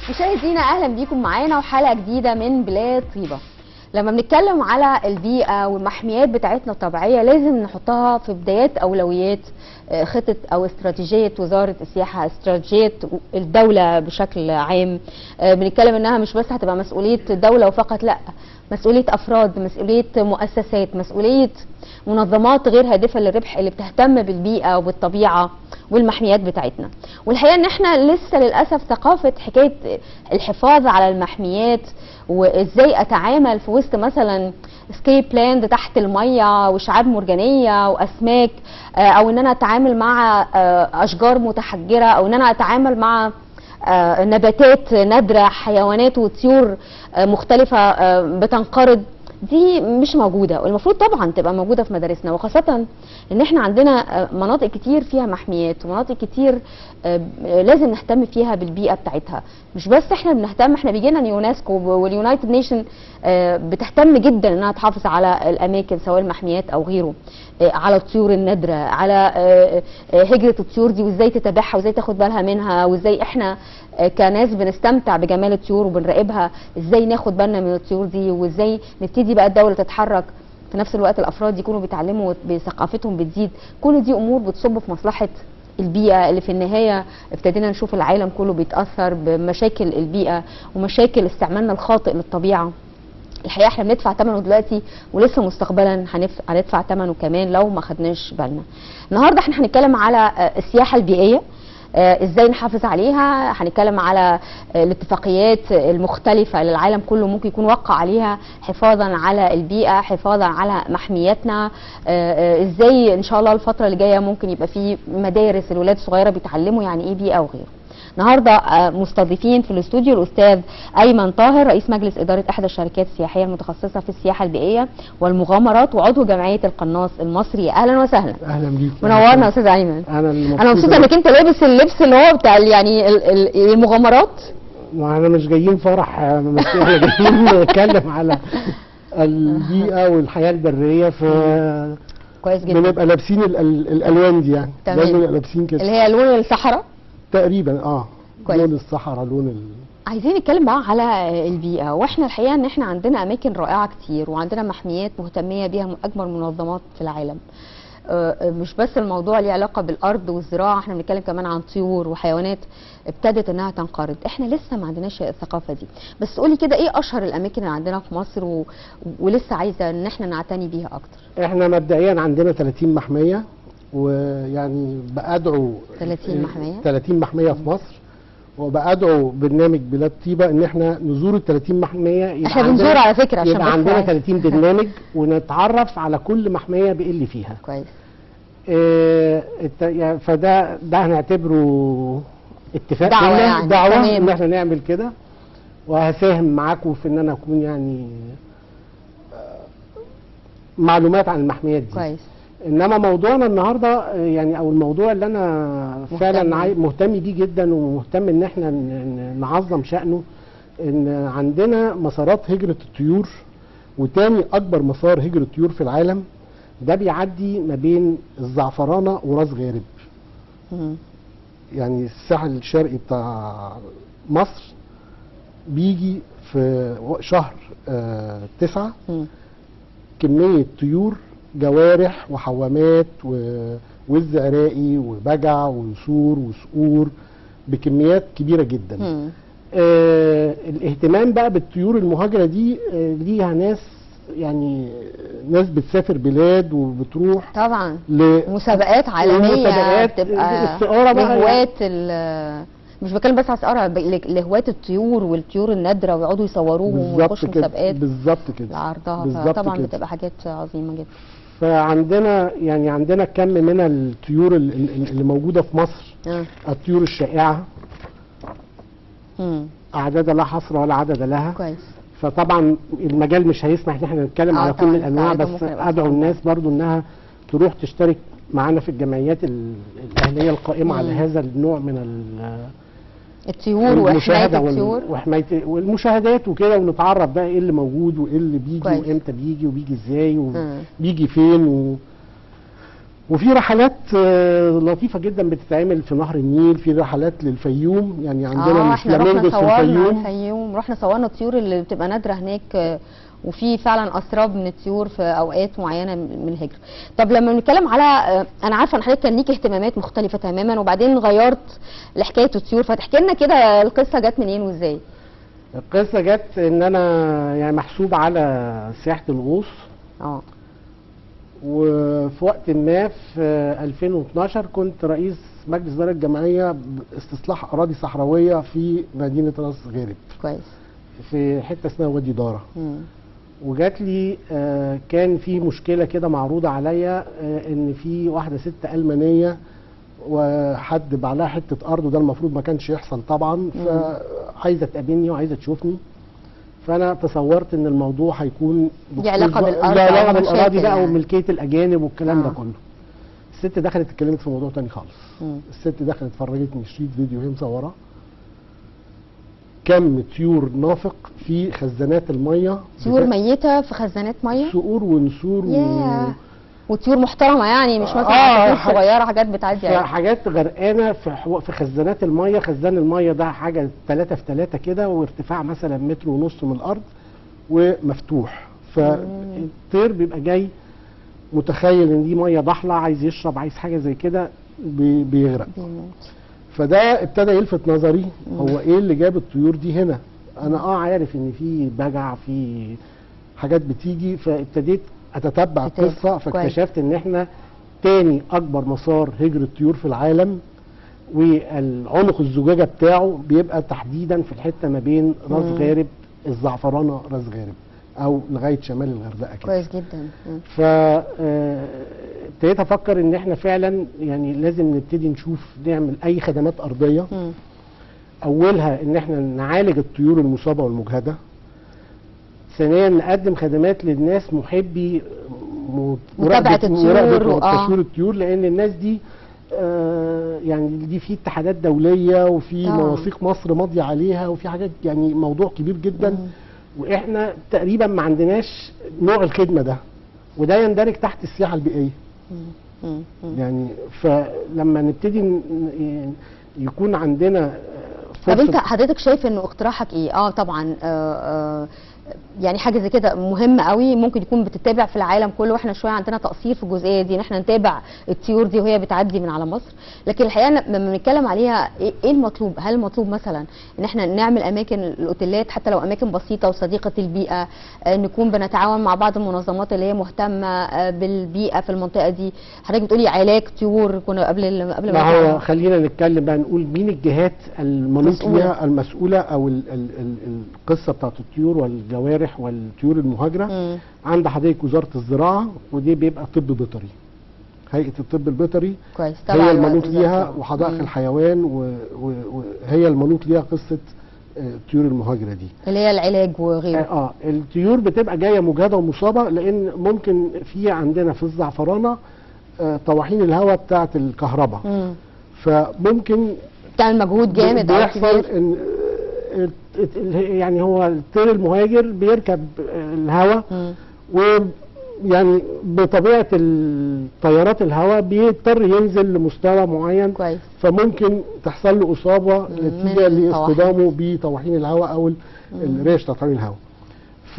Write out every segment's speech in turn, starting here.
مشاهدينا اهلا بيكم معانا وحلقه جديده من بلاد طيبه لما بنتكلم على البيئه والمحميات بتاعتنا الطبيعيه لازم نحطها في بدايات اولويات آه، خطه او استراتيجيه وزاره السياحه استراتيجيه الدوله بشكل عام آه، بنتكلم انها مش بس هتبقى مسؤوليه الدوله وفقط لا مسؤوليه افراد مسؤوليه مؤسسات مسؤوليه منظمات غير هادفه للربح اللي بتهتم بالبيئه وبالطبيعه والمحميات بتاعتنا والحقيقه ان احنا لسه للاسف ثقافه حكايه الحفاظ على المحميات وازاي اتعامل في وسط مثلا سكيب لاند تحت الميه وشعاب مرجانيه واسماك آه، او ان انا اتعامل مع آه، اشجار متحجره او ان انا اتعامل مع آه، نباتات نادره حيوانات وطيور آه، مختلفه آه، بتنقرض دي مش موجوده والمفروض طبعا تبقى موجوده في مدارسنا وخاصه ان احنا عندنا آه، مناطق كتير فيها محميات ومناطق كتير آه، لازم نهتم فيها بالبيئه بتاعتها مش بس احنا بنهتم احنا بيجي لنا اليونسكو واليونايتد نيشن بتهتم جدا انها تحافظ على الاماكن سواء المحميات او غيره آه، على الطيور النادره على آه، آه، هجره الطيور دي وازاي تتابعها وازاي تاخد بالها منها وازاي احنا آه، كناس بنستمتع بجمال الطيور وبنراقبها ازاي ناخد بالنا من الطيور دي وازاي نبتدي بقى الدوله تتحرك في نفس الوقت الافراد يكونوا بيتعلموا بثقافتهم بتزيد كل دي امور بتصب في مصلحه البيئه اللي في النهايه ابتدينا نشوف العالم كله بيتاثر بمشاكل البيئه ومشاكل استعمالنا الخاطئ للطبيعه الحقيقه احنا بندفع ثمنه دلوقتي ولسه مستقبلا هنف- هندفع ثمنه كمان لو ما خدناش بالنا. النهارده احنا هنتكلم على آه، السياحه البيئيه آه، ازاي نحافظ عليها هنتكلم على آه، الاتفاقيات المختلفة اللي العالم كله ممكن يكون وقع عليها حفاظا على البيئة حفاظا على محمياتنا آه، آه، ازاي ان شاء الله الفترة اللي جاية ممكن يبقى في مدارس الولاد الصغيرة بيتعلموا يعني ايه بيئة وغيره النهارده آه، مستضيفين في الاستوديو الاستاذ ايمن طاهر رئيس مجلس اداره احدى الشركات السياحيه المتخصصه في السياحه البيئيه والمغامرات وعضو جمعيه القناص المصري اهلا وسهلا اهلا بيك منورنا يا استاذ ايمن انا المبسوط انا مبسوطه انك انت لابس اللبس اللي هو بتاع ال- يعني ال- ال- المغامرات وانا مش جايين فرح آه، بس احنا جايين نتكلم على البيئه والحياه البريه ف كويس جدا بنبقى لابسين ال- ال- الالوان دي يعني تمام. لازم نبقى لابسين اللي كده هي لون الصحراء تقريبا اه كويس. لون الصحراء لون ال... عايزين نتكلم بقى على البيئة واحنا الحقيقة ان احنا عندنا اماكن رائعة كتير وعندنا محميات مهتمية بيها من اكبر منظمات في العالم آه، مش بس الموضوع ليه علاقة بالارض والزراعة احنا بنتكلم كمان عن طيور وحيوانات ابتدت انها تنقرض احنا لسه ما عندناش الثقافة دي بس قولي كده ايه اشهر الاماكن اللي عندنا في مصر و... ولسه عايزة ان احنا نعتني بيها اكتر احنا مبدئيا عندنا 30 محميه ويعني بادعو 30 محمية؟ 30 محميه في مصر وبادعو برنامج بلاد طيبه ان احنا نزور ال 30 محميه يبقى احنا عندنا- بنزور على فكرة عشان يبقى بس عندنا عايز- 30 برنامج ونتعرف على كل محميه بايه اللي فيها كويس آه، الت- يعني فده ده هنعتبره اتفاق دعوة بينا، يعني، دعوه تمام. ان احنا نعمل كده وهساهم معاكم في ان انا اكون يعني آه، معلومات عن المحميات دي كويس انما موضوعنا النهارده آه، يعني او الموضوع اللي انا مهتم فعلا بيه. عاي- مهتم بيه جدا ومهتم ان احنا ن- ن- نعظم شأنه ان عندنا مسارات هجرة الطيور وتاني اكبر مسار هجرة طيور في العالم ده بيعدي ما بين الزعفرانة وراس غارب مم. يعني الساحل الشرقي بتاع مصر بيجي في شهر آه تسعة مم. كمية طيور جوارح وحوامات و- وز عراقي وبجع ونسور وصقور بكميات كبيرة جدا مم. آه الاهتمام بقى بالطيور المهاجرة دي آه ليها ناس يعني ناس بتسافر بلاد وبتروح طبعا ل مسابقات عالميه ومسابقات بتبقى السقارة بقى لهواة ال- مش بتكلم بس على السقارة ب- ل- لهواة الطيور والطيور النادرة ويقعدوا يصوروهم بالظبط ويخشوا كده مسابقات بالظبط كده لعرضها بالظبط فطبعا كده. بتبقى حاجات عظيمة جدا فعندنا يعني عندنا كم من الطيور ال- ال- اللي موجودة في مصر آه. الطيور الشائعة مم. أعداد لا حصر ولا عدد لها كويس فطبعا المجال مش هيسمح ان احنا نتكلم آه على طبعاً، كل الانواع ساعتها بس ممكن يبقى ادعو صعب. الناس برضو انها تروح تشترك معانا في الجمعيات ال- الاهليه القائمه على مم. هذا النوع من ال- الطيور وحماية المشاهده وال- الطيور وحمايه والمشاهدات وكده ونتعرف بقى ايه اللي موجود وايه اللي بيجي كويس. وامتى بيجي وبيجي ازاي مم. وبيجي فين و وفي رحلات آه، لطيفه جدا بتتعمل في نهر النيل في رحلات للفيوم يعني عندنا اه احنا رحنا الفلامينجوس في صورنا الفيوم الفيوم رحنا صورنا الطيور اللي بتبقى نادره هناك آه، وفي فعلا اسراب من الطيور في اوقات معينه من الهجره طب لما بنتكلم على آه، انا عارفه ان حضرتك كان ليك اهتمامات مختلفه تماما وبعدين غيرت لحكايه الطيور فتحكي لنا كده القصه جت منين وازاي القصه جت ان انا يعني محسوب على سياحه الغوص اه وفي وقت ما في 2012 كنت رئيس مجلس اداره الجمعيه استصلاح اراضي صحراويه في مدينه راس غارب كويس في حته اسمها وادي داره مم. وجات لي آه، كان في مشكله كده معروضه عليا آه، ان في واحده ست المانيه وحد باع لها حته ارض وده المفروض ما كانش يحصل طبعا فعايزه تقابلني وعايزه تشوفني فانا تصورت ان الموضوع هيكون ليه علاقة بخصوص- بالأرض ليه علاقه أو بالاراضي مشاكل بقى يعني. وملكيه الاجانب والكلام ده آه. كله الست دخلت اتكلمت في موضوع تاني خالص مم. الست دخلت فرجتني شريط فيديو وهي مصوره كم طيور نافق في خزانات الميه طيور بتا- ميته في خزانات ميه صقور ونسور و... ياه وطيور محترمه يعني مش مثلا آه، عصافير ح- صغيره حاجات بتعدي عليها. حاجات غرقانه في حو... في خزانات الميه خزان الميه ده حاجه 3 في 3 كده وارتفاع مثلا متر ونص من الارض ومفتوح فالطير بيبقى جاي متخيل ان دي ميه ضحله عايز يشرب عايز حاجه زي كده بي... بيغرق بيموت. فده ابتدى يلفت نظري هو ايه اللي جاب الطيور دي هنا انا اه عارف ان في بجع في حاجات بتيجي فابتديت اتتبع تتابع. القصه كويس. فاكتشفت ان احنا تاني اكبر مسار هجرة طيور في العالم والعنق الزجاجه بتاعه بيبقى تحديدا في الحته ما بين راس مم. غارب الزعفرانه راس غارب او لغايه شمال الغردقه كده كويس جدا مم. ف آه، ابتديت افكر ان احنا فعلا يعني لازم نبتدي نشوف نعمل اي خدمات ارضيه مم. اولها ان احنا نعالج الطيور المصابه والمجهده ثانيا نقدم خدمات للناس محبي م- متابعة مراقبة- الطيور مراقبة و- آه. وتصوير الطيور لان الناس دي آه، يعني دي في اتحادات دوليه وفي طبعاً. مواثيق مصر ماضيه عليها وفي حاجات يعني موضوع كبير جدا مم. واحنا تقريبا ما عندناش نوع الخدمه ده وده يندرج تحت السياحه البيئيه مم. مم. مم. يعني فلما نبتدي ن- ن- يكون عندنا آه، طب فرصة- انت حضرتك شايف انه اقتراحك ايه اه طبعا آه آه يعني حاجه زي كده مهمه قوي ممكن يكون بتتابع في العالم كله واحنا شويه عندنا تقصير في الجزئيه دي ان احنا نتابع الطيور دي وهي بتعدي من على مصر لكن الحقيقه لما بنتكلم عليها ايه إيه المطلوب هل المطلوب مثلا ان احنا نعمل اماكن الاوتيلات حتى لو اماكن بسيطه وصديقه البيئه آه نكون بنتعاون مع بعض المنظمات اللي هي مهتمه آه بالبيئه في المنطقه دي حضرتك بتقولي علاج طيور كنا قبل ال- قبل ما نطلع. هو خلينا نتكلم بقى نقول مين الجهات المنوط مسؤولة. ليها المسؤوله او ال ال ال القصه بتاعت الطيور والجوارح والطيور المهاجره مم. عند حضرتك وزاره الزراعه ودي بيبقى طب بيطري هيئه الطب البيطري كويس هي المنوط وزارة ليها الزراعة. وحدائق مم. الحيوان و- و- وهي المنوط ليها قصه آه، الطيور المهاجره دي اللي هي العلاج وغيره اه الطيور بتبقى جايه مجهده ومصابه لان ممكن في عندنا في الزعفرانه آه، طواحين الهواء بتاعه الكهرباء مم. فممكن بتعمل مجهود جامد أو بيحصل كبير ان آه، الت- ال- يعني هو الطير المهاجر بيركب آه، الهواء مم. ويعني بطبيعه الطيارات الهواء بيضطر ينزل لمستوى معين كويس فممكن تحصل له اصابه من نتيجه الطواحين. لاصطدامه بطواحين الهواء او ال- الريش بتاع طواحين الهواء ف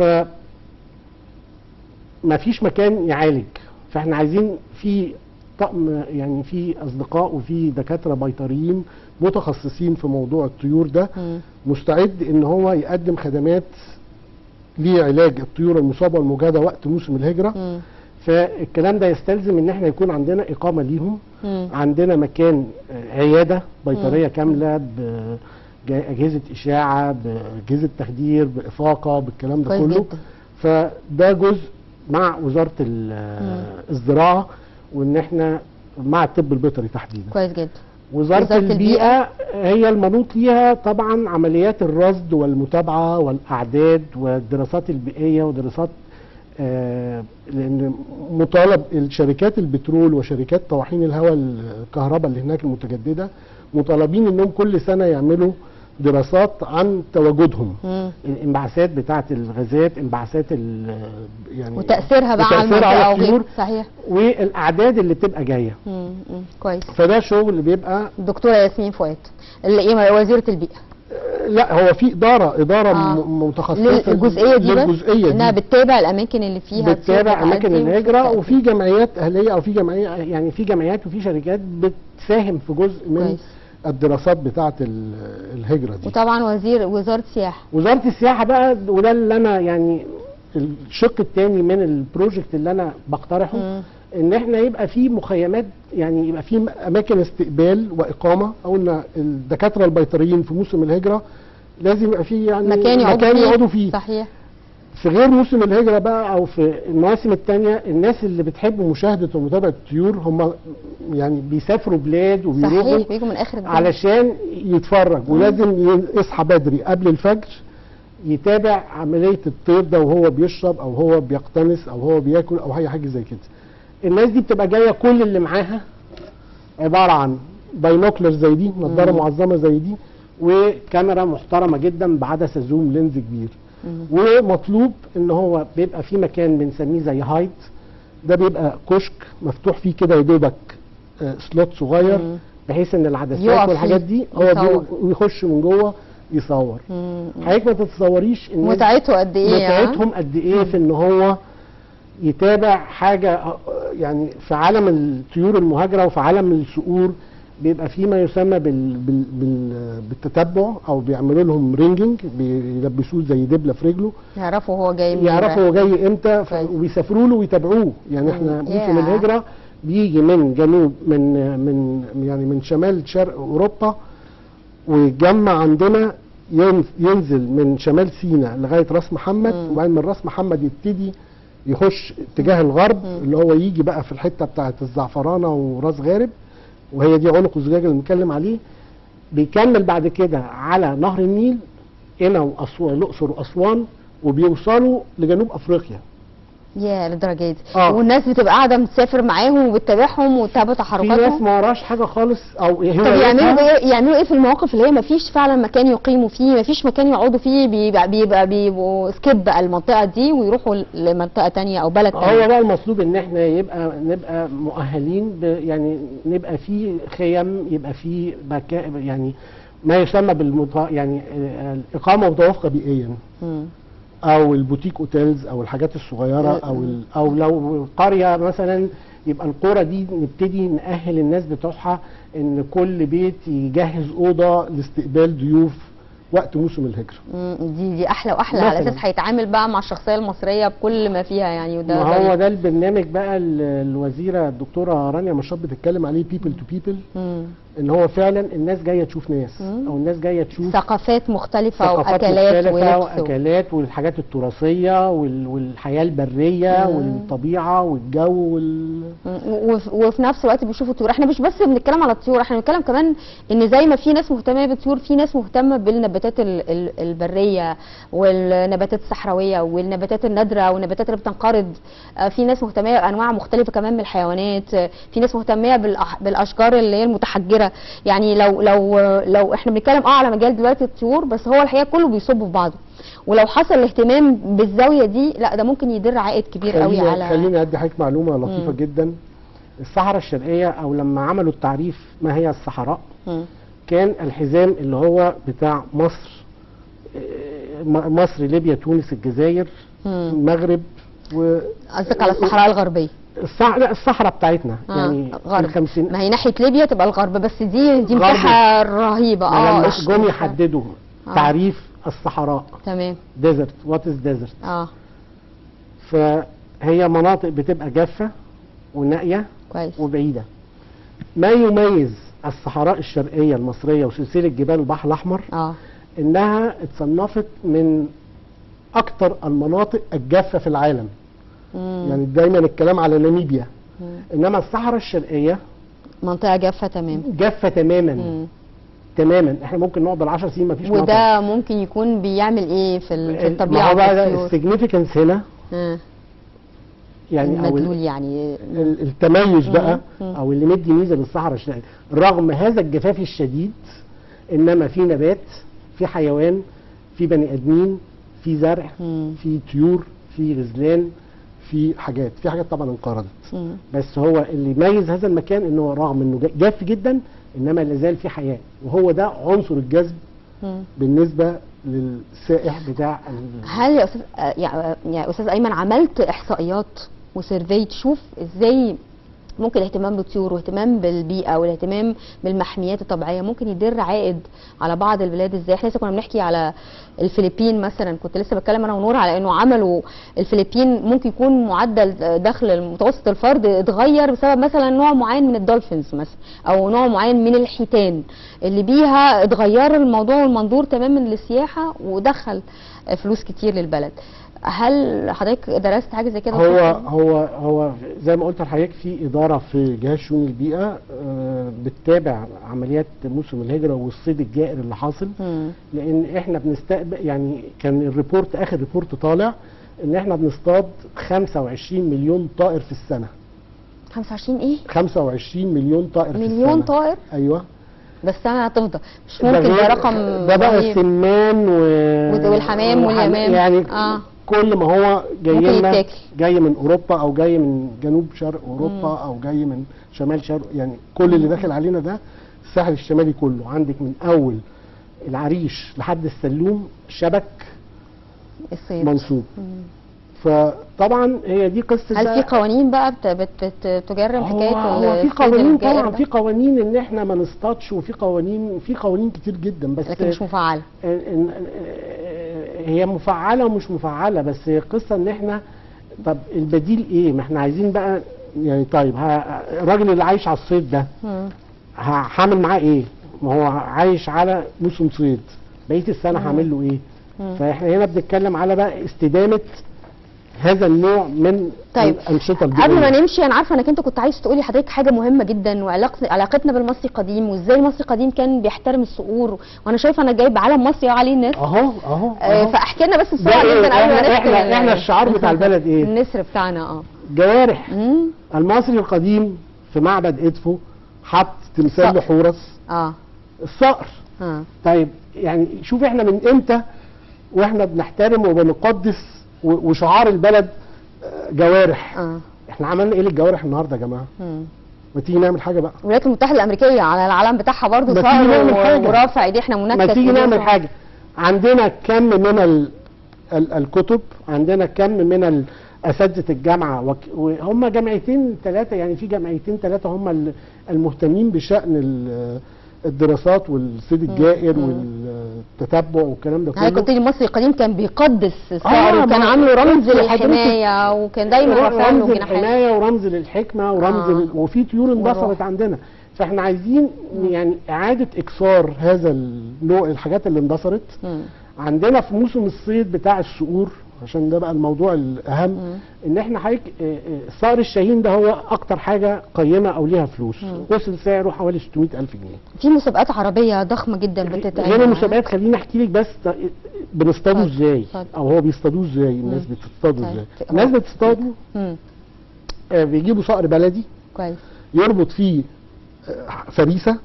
ما فيش مكان يعالج فاحنا عايزين في طقم يعني في اصدقاء وفي دكاتره بيطريين متخصصين في موضوع الطيور ده مم. مستعد ان هو يقدم خدمات لعلاج الطيور المصابه والمجهده وقت موسم الهجره مم. فالكلام ده يستلزم ان احنا يكون عندنا اقامه ليهم مم. عندنا مكان آه، عياده بيطريه كامله باجهزه اشاعه باجهزه تخدير بافاقه بالكلام ده كويس كله جدا فده جزء مع وزاره ال- مم. الزراعه وان احنا مع الطب البيطري تحديدا كويس جدا وزاره, وزارة البيئه هي المنوط ليها طبعا عمليات الرصد والمتابعه والاعداد والدراسات البيئيه ودراسات آه، لان مطالب الشركات البترول وشركات طواحين الهواء الكهرباء اللي هناك المتجدده مطالبين انهم كل سنه يعملوا دراسات عن تواجدهم مم. الانبعاثات بتاعه الغازات انبعاثات ال- يعني وتاثيرها بقى على وتأثيرها على المنطقه او الطيور. غيره صحيح والاعداد اللي بتبقى جايه مم. مم. كويس فده شغل بيبقى الدكتوره ياسمين فؤاد اللي ايه وزيره البيئه لا هو في اداره اداره آه. م- متخصصه للجزئيه دي بس للجزئيه انها دي بتتابع الاماكن اللي فيها بتتابع الطيور اماكن بتعدي الهجره وبتتأكد. وفي جمعيات اهليه او في جمعيه يعني في جمعيات وفي شركات بتساهم في جزء من كويس. الدراسات بتاعه ال- الهجره دي وطبعا وزير وزاره السياحه وزاره السياحه بقى وده اللي انا يعني الشق الثاني من البروجكت اللي انا بقترحه مم. ان احنا يبقى في مخيمات يعني يبقى في اماكن استقبال واقامه او ان الدكاتره البيطريين في موسم الهجره لازم يبقى في يعني مكان يقعدوا مكان فيه يقعدوا فيه صحيح في غير موسم الهجره بقى او في المواسم الثانيه الناس اللي بتحب مشاهده ومتابعه الطيور هم يعني بيسافروا بلاد وبيروحوا صحيح بيجوا من اخر الدنيا علشان يتفرج ولازم ي- يصحى بدري قبل الفجر يتابع عمليه الطير ده وهو بيشرب او هو بيقتنص او هو بياكل او اي حاجه زي كده الناس دي بتبقى جايه كل اللي معاها عباره عن باينوكلر زي دي نظاره مم. معظمه زي دي وكاميرا محترمه جدا بعدسه زوم لينز كبير مم. ومطلوب ان هو بيبقى في مكان بنسميه زي هايد ده بيبقى كشك مفتوح فيه كده يا دوبك آه، سلوت صغير مم. بحيث ان العدسات يقف والحاجات فيه، دي هو يصور. بي- ويخش من جوه يصور مم. حضرتك ما تتصوريش الناس متعته قد ايه يعني؟ متعتهم قد ايه في ان هو يتابع حاجه آه، يعني في عالم الطيور المهاجره وفي عالم الصقور بيبقى في ما يسمى بال بال بال بالتتبع او بيعملوا لهم رينجنج بيلبسوه زي دبله في رجله يعرفوا هو جاي منين يعرفوا هو جاي امتى ف- كويس. وبيسافروا له ويتابعوه يعني احنا مم. موسم ياه. الهجره بيجي من جنوب من من يعني من شمال شرق اوروبا ويتجمع عندنا ين- ينزل من شمال سيناء لغايه راس محمد مم. وبعدين من راس محمد يبتدي يخش اتجاه الغرب مم. اللي هو يجي بقى في الحته بتاعه الزعفرانه وراس غارب وهي دي عنق الزجاج اللي بنتكلم عليه بيكمل بعد كده على نهر النيل هنا واسوان الاقصر واسوان وبيوصلوا لجنوب افريقيا يا للدرجه دي آه. والناس بتبقى قاعده بتسافر معاهم وبتتابعهم وتتابع في ناس تحركاتهم ما وراش حاجه خالص او هو طب يعملوا يفهم- ايه يعملوا ايه في المواقف اللي هي ما فيش فعلا مكان يقيموا فيه ما فيش مكان يقعدوا فيه بيبقى بيبقى بيبقوا سكيب بقى المنطقه دي ويروحوا لمنطقه تانية او بلد هو تانية بقى المطلوب ان احنا يبقى نبقى مؤهلين ب يعني نبقى في خيم يبقى في مكا يعني ما يسمى بالمط... يعني آه، الاقامه متوافقه بيئيا مم. او البوتيك اوتيلز او الحاجات الصغيره او ال... او لو قريه مثلا يبقى القرى دي نبتدي نأهل الناس بتوعها ان كل بيت يجهز اوضه لاستقبال ضيوف وقت موسم الهجره مم. دي دي احلى واحلى على مثلاً. اساس هيتعامل بقى مع الشخصيه المصريه بكل ما فيها يعني وده ما ده هو ده البرنامج بقى ال- الوزيره الدكتوره رانيا مشاط بتتكلم عليه بيبل تو بيبل مم. ان هو فعلا الناس جايه تشوف ناس مم. او الناس جايه تشوف ثقافات مختلفه ثقافات واكلات مختلفة ولبس و- واكلات والحاجات التراثيه وال- والحياه البريه مم. والطبيعه والجو وال... مم. وف- وفي نفس الوقت بيشوفوا الطيور احنا مش بس بنتكلم على الطيور احنا بنتكلم كمان ان زي ما في ناس مهتمه بالطيور في ناس مهتمه بالنباتات ال- ال- البريه والنباتات الصحراويه والنباتات النادره والنباتات اللي بتنقرض آه، في ناس مهتمه بانواع مختلفه كمان من الحيوانات آه، في ناس مهتمه بالأح- بالاشجار اللي هي المتحجره يعني لو لو لو احنا بنتكلم اه على مجال دلوقتي الطيور بس هو الحقيقه كله بيصب في بعضه ولو حصل الاهتمام بالزاويه دي لا ده ممكن يدر عائد كبير قوي خليني على خليني ادي حضرتك معلومه لطيفه مم. جدا الصحراء الشرقيه او لما عملوا التعريف ما هي الصحراء مم. كان الحزام اللي هو بتاع مصر آه، م- مصر ليبيا تونس الجزائر مم. المغرب و قصدك على الصحراء الغربيه الصح... لا الصحراء بتاعتنا آه، يعني غرب الخمسين ما هي ناحيه ليبيا تبقى الغرب بس دي دي غرب. مساحه رهيبه اه لما قشطة. جم يحددوا آه. تعريف الصحراء تمام ديزرت وات از ديزرت اه فهي مناطق بتبقى جافه ونائيه كويس وبعيده ما يميز الصحراء الشرقيه المصريه وسلسله جبال البحر الاحمر اه انها اتصنفت من اكثر المناطق الجافه في العالم مم. يعني دايما الكلام على ناميبيا مم. انما الصحراء الشرقيه منطقه جافه تمام جافه تماما مم. تماما احنا ممكن نقعد بالعشر سنين مفيش مطر وده ممكن يكون بيعمل ايه في ال- في ما الطبيعه هو بقى ده والطيور؟ السيجنيفيكانس هنا آه. يعني او المدلول ال- يعني ال- التميز بقى مم. او اللي مدي ميزه للصحراء الشرقيه رغم هذا الجفاف الشديد انما في نبات في حيوان في بني ادمين في زرع مم. في طيور في غزلان في حاجات في حاجات طبعا انقرضت مم. بس هو اللي يميز هذا المكان انه رغم انه جا- جاف جدا انما لازال في حياه وهو ده عنصر الجذب مم. بالنسبه للسائح بتاع ال- هل يا استاذ آه، يا يا استاذ ايمن عملت احصائيات وسيرفي تشوف ازاي ممكن الاهتمام بالطيور واهتمام بالبيئه والاهتمام بالمحميات الطبيعيه ممكن يدر عائد على بعض البلاد ازاي احنا لسه كنا بنحكي على الفلبين مثلا كنت لسه بتكلم انا ونور على انه عملوا الفلبين ممكن يكون معدل دخل المتوسط الفرد اتغير بسبب مثلا نوع معين من الدولفينز مثلا او نوع معين من الحيتان اللي بيها اتغير الموضوع والمنظور تماما للسياحه ودخل فلوس كتير للبلد هل حضرتك درست حاجه زي كده هو هو هو زي ما قلت لحضرتك في اداره في جهاز شؤون البيئه آه، بتتابع عمليات موسم الهجره والصيد الجائر اللي حاصل مم. لان احنا بنستقبل يعني كان الريبورت اخر ريبورت طالع ان احنا بنصطاد 25 مليون طائر في السنه 25 ايه 25 مليون طائر في مليون السنه طائر ايوه بس انا هتفضل مش ده ممكن ده غير- رقم ده بقى رهيب. السمان و... والحمام وحم- واليمام. يعني آه. كل ما هو جاي ممكن لنا يتاكل. جاي من اوروبا او جاي من جنوب شرق اوروبا او جاي من شمال شرق يعني كل اللي داخل علينا ده الساحل الشمالي كله عندك من اول العريش لحد السلوم شبك الصيد منصوب فطبعا هي دي قصه هل بقى- في قوانين بقى بت بت بت تجرم حكايه هو, هو في الصيد قوانين الجائر طبعا ده؟ في قوانين ان احنا ما نصطادش وفي قوانين في قوانين كتير جدا بس لكن مش مفعله إن- إن- هي مفعله ومش مفعله بس هي قصه ان احنا طب البديل ايه ما احنا عايزين بقى يعني طيب ها- الراجل اللي عايش على الصيد ده مم. ه- هعمل معاه ايه ما هو عايش على موسم صيد بقيه السنه هعمل له ايه مم. فاحنا هنا بنتكلم على بقى استدامه هذا النوع من طيب الانشطه البيئيه قبل ما نمشي انا عارفه انك انت كنت عايز تقولي حضرتك حاجه مهمه جدا وعلاقه علاقتنا بالمصري القديم وازاي المصري القديم كان بيحترم الصقور وانا شايفه انا جايب علم مصري عليه الناس اهو اهو, آه، أهو. فاحكي لنا بس ده بسرعه إيه؟ جدا قبل ما إحنا- نختم إحنا- إحنا الشعار بتاع البلد إيه؟ النسر بتاعنا اه جوارح مم. المصري القديم في معبد ادفو حط تمثال الصقر. لحورس اه الصقر اه طيب يعني شوف احنا من امتى واحنا بنحترم وبنقدس و- وشعار البلد آه، جوارح اه احنا عملنا ايه للجوارح النهارده يا جماعه مم. ما تيجي نعمل حاجه بقى الولايات المتحده الامريكيه على العلم بتاعها برضو ما صقر تيجي نعمل و- حاجة. ورافع ايديه احنا منكس ما تيجي إيديه نعمل وصقر. حاجه عندنا كم من ال ال الكتب عندنا كم من ال- اساتذه الجامعه وك- وهم جامعتين ثلاثه يعني في جامعتين ثلاثه هم ال- المهتمين بشان ال- الدراسات والصيد الجائر والتتبع والكلام ده حضرتك كله قلت لي المصري القديم كان بيقدس الصقر آه، وكان ما- عامله رمز بص حضرتك- للحمايه وكان دايما رافع له رمز جناحات الحمايه ورمز للحكمه ورمز آه. لل... وفي طيور اندثرت والروح. عندنا فاحنا عايزين يعني اعاده اكسار هذا النوع الحاجات اللي اندثرت مم. عندنا في موسم الصيد بتاع الصقور عشان ده بقى الموضوع الاهم مم. ان احنا حضرتك آه، آه، الصقر الشاهين ده هو اكتر حاجه قيمه او ليها فلوس وصل سعره حوالي 600 الف جنيه في مسابقات عربيه ضخمه جدا بتتعمل غير المسابقات خليني احكي لك بس ط- بنصطادوا اتفضل، ازاي اتفضل. او هو بيصطادوه ازاي الناس مم. بتصطادوا طيب. ازاي في- الناس هو- بتصطادوا مم. آه، بيجيبوا صقر بلدي كويس يربط فيه آه، فريسه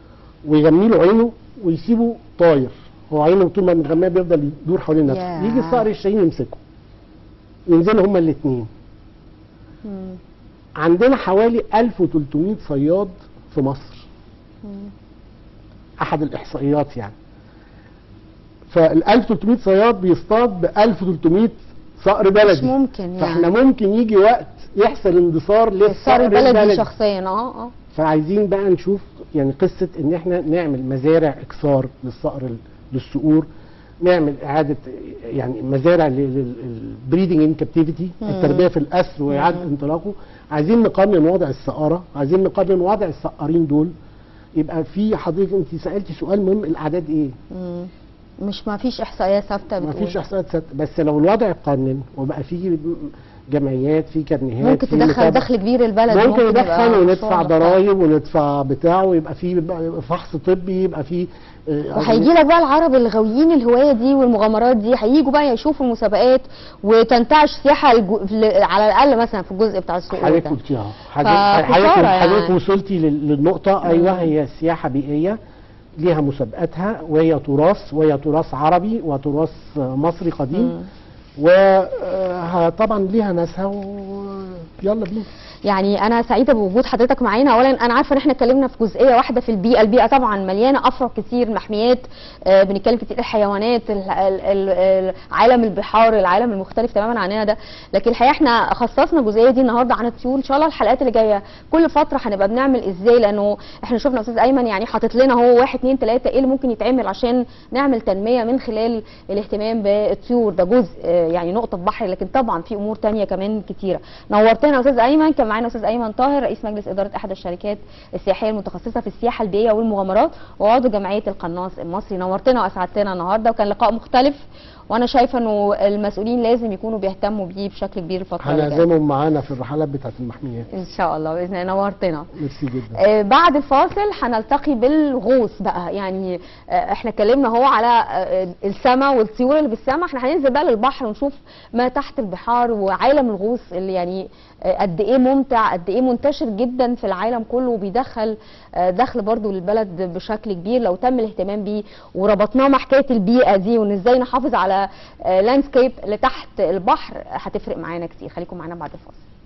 ويغمي له عينه ويسيبه طاير هو عينه طول ما متغميه بيفضل يدور حوالين نفسه ياه. يجي الصقر الشاهين يمسكه ينزلوا هما الاثنين مم. عندنا حوالي 1300 صياد في مصر مم. احد الاحصائيات يعني فال 1300 صياد بيصطاد ب 1300 صقر بلدي مش ممكن يعني فاحنا ممكن يجي وقت يحصل اندثار الصقر للصقر البلدي البلدي شخصيا اه اه فعايزين بقى نشوف يعني قصه ان احنا نعمل مزارع اكسار للصقر ال- للصقور نعمل اعاده يعني مزارع للبريدنج ان كابتيفيتي مم. التربيه في الاسر واعاده انطلاقه عايزين نقنن وضع السقاره عايزين نقنن وضع السقارين دول يبقى في حضرتك انت سالتي سؤال مهم الاعداد ايه؟ مم. مش ما فيش احصائيه ثابته ما بتقول فيش احصائيات ثابته بس لو الوضع اتقنن وبقى في جمعيات في كابنيهات ممكن في تدخل متابعة. دخل كبير البلد ممكن يبقى يدخل وندفع مشروع بتاع. ضرائب وندفع بتاع ويبقى في فحص طبي يبقى في آه، وهيجي لك بقى العرب الغاويين الهوايه دي والمغامرات دي هيجوا بقى يشوفوا المسابقات وتنتعش سياحه الجو... في- على الاقل مثلا في الجزء بتاع السوق حضرتك ده قلتيها فخسارة حضرتك حضرتك يعني. وصلتي لل- للنقطه ايوه هي سياحه بيئيه ليها مسابقاتها وهي تراث وهي تراث عربي وتراث مصري قديم وطبعا ليها ناسها ويلا بينا يعني انا سعيده بوجود حضرتك معانا اولا انا عارفه ان احنا اتكلمنا في جزئيه واحده في البيئه البيئه طبعا مليانه افرع كتير محميات آه بنتكلم كتير الحيوانات ال- ال- ال- عالم البحار العالم المختلف تماما عننا ده لكن الحقيقه احنا خصصنا الجزئيه دي النهارده عن الطيور ان شاء الله الحلقات اللي جايه كل فتره هنبقى بنعمل ازاي لانه احنا شفنا استاذ ايمن يعني حاطط لنا هو واحد اتنين تلاته ايه اللي ممكن يتعمل عشان نعمل تنميه من خلال الاهتمام بالطيور ده جزء آه، يعني نقطه في بحر لكن طبعا في امور تانية كمان كتيره نورتنا يا استاذ ايمن كان معانا استاذ ايمن طاهر رئيس مجلس اداره احد الشركات السياحيه المتخصصه في السياحه البيئيه والمغامرات وعضو جمعيه القناص المصري نورتنا واسعدتنا النهارده وكان لقاء مختلف وانا شايفه انه المسؤولين لازم يكونوا بيهتموا بيه بشكل كبير الفتره اللي جايه هنعزمهم معانا في الرحلات بتاعت المحميات ان شاء الله باذن الله نورتنا ميرسي جدا آه، بعد الفاصل هنلتقي بالغوص بقى يعني آه، احنا اتكلمنا هو على آه، السماء والطيور اللي بالسماء احنا هننزل بقى للبحر ونشوف ما تحت البحار وعالم الغوص اللي يعني آه، قد ايه ممتع قد ايه منتشر جدا في العالم كله وبيدخل آه، دخل برضو للبلد بشكل كبير لو تم الاهتمام بيه وربطناه مع حكايه البيئه دي وان ازاي نحافظ على لاندسكيب لتحت البحر هتفرق معانا كتير خليكم معانا بعد الفاصل